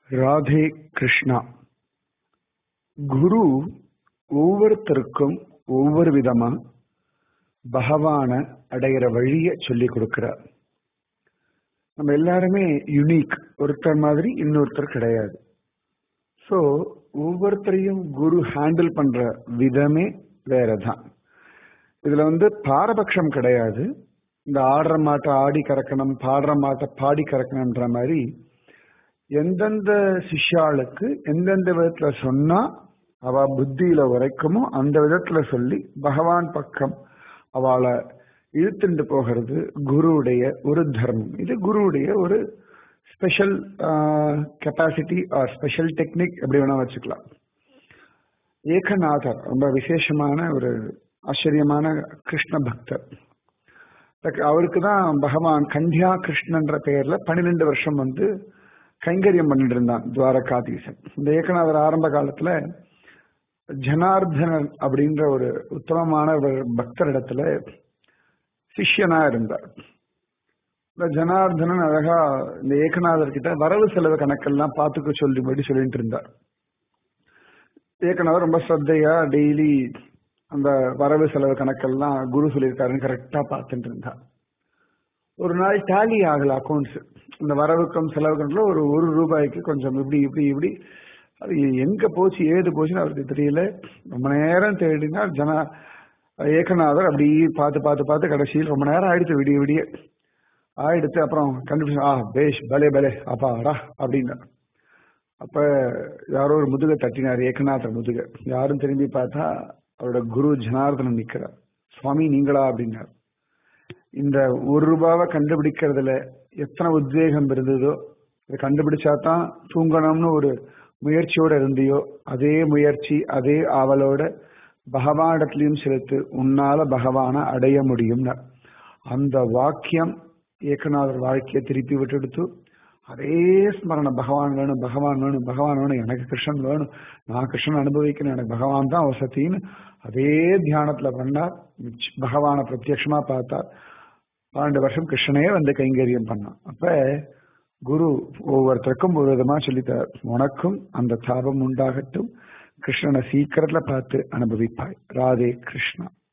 ராதே கிருஷ்ணா குரு ஒவ்வொருத்தருக்கும் ஒவ்வொரு விதமா பகவான அடையிற வழிய சொல்லி கொடுக்கிறார் நம்ம எல்லாருமே யுனிக் ஒருத்தர் மாதிரி இன்னொருத்தர் கிடையாது ஸோ ஒவ்வொருத்தரையும் குரு ஹேண்டில் பண்ற விதமே வேறதான் இதுல வந்து பாரபட்சம் கிடையாது இந்த ஆடுற மாட்டை ஆடி கறக்கணும் பாடுற மாட்டை பாடி கறக்கணும்ன்ற மாதிரி எந்தெந்த சிஷ்யாளுக்கு எந்தெந்த விதத்துல சொன்னா அவ புத்தியில உரைக்குமோ அந்த விதத்துல சொல்லி பகவான் பக்கம் அவளை இழுத்துண்டு போகிறது குருவுடைய ஒரு தர்மம் இது குருவுடைய ஒரு special capacity or special technique எப்படி வேணா வச்சுக்கலாம் ஏகநாதர் ரொம்ப விசேஷமான ஒரு ஆச்சரியமான கிருஷ்ண பக்தர் அவருக்கு தான் பகவான் கன்யா கிருஷ்ணன்ற பெயர்ல பன்னிரெண்டு வருஷம் வந்து கைங்கரியம் பண்ணிட்டு இருந்தான் துவாரகாதீசன் இந்த ஏகநாதர் ஆரம்ப காலத்துல ஜனார்தனன் அப்படின்ற ஒரு உத்தமமான ஒரு பக்தர் இடத்துல சிஷ்யனா இருந்தார் இந்த ஜனார்தனன் அழகா இந்த ஏகநாதர் கிட்ட வரவு செலவு கணக்கெல்லாம் பார்த்துக்க சொல்லிபடி சொல்லிட்டு இருந்தார் ஏகநாதர் ரொம்ப ஸ்ரத்தையா டெய்லி அந்த வரவு செலவு கணக்கெல்லாம் குரு சொல்லியிருக்காருன்னு கரெக்டா பார்த்துட்டு இருந்தார் ஒரு நாள் டேலி ஆகல அக்கௌண்ட்ஸ் இந்த வரவுக்கும் செலவுக்கும் ஒரு ஒரு ரூபாய்க்கு கொஞ்சம் இப்படி இப்படி இப்படி அது எங்க போச்சு ஏது போச்சுன்னு அவருக்கு தெரியல ரொம்ப நேரம் தேடினா ஜன ஏகநாதர் அப்படி பார்த்து பார்த்து பார்த்து கடைசியில் ரொம்ப நேரம் ஆயிடுச்சு விடிய விடிய ஆயிடுத்து அப்புறம் கண்டுபிடிச்சு ஆ பேஷ் பலே பலே அப்பாடா அப்படின்னா அப்ப யாரோ ஒரு முதுகை தட்டினார் ஏகநாதர் முதுக யாரும் திரும்பி பார்த்தா அவரோட குரு ஜனார்தனன் நிக்கிறார் சுவாமி நீங்களா அப்படின்னார் இந்த ஒரு ரூபாவை கண்டுபிடிக்கிறதுல எத்தனை உத்வேகம் இருந்ததோ இதை கண்டுபிடிச்சா தான் தூங்கணும்னு ஒரு முயற்சியோட இருந்தியோ அதே முயற்சி அதே ஆவலோட பகவானிடத்திலையும் செலுத்து உன்னால பகவான அடைய முடியும் அந்த வாக்கியம் ஏகநாதர் வாழ்க்கையை திருப்பி விட்டுடுத்து அதே ஸ்மரண பகவான் வேணும் பகவான் வேணும் பகவான் வேணும் எனக்கு கிருஷ்ணன் வேணும் நான் கிருஷ்ணன் அனுபவிக்கணும் எனக்கு பகவான் தான் வசத்தின்னு அதே தியானத்துல பண்ணார் பகவானை பிரத்யட்சமா பார்த்தார் பன்னெண்டு வருஷம் கிருஷ்ணனே வந்து கைங்கரியம் பண்ணான் அப்ப குரு ஒவ்வொருத்தருக்கும் ஒரு விதமா சொல்லித்தார் உனக்கும் அந்த தாபம் உண்டாகட்டும் கிருஷ்ணனை சீக்கிரத்துல பார்த்து அனுபவிப்பாய் ராதே கிருஷ்ணா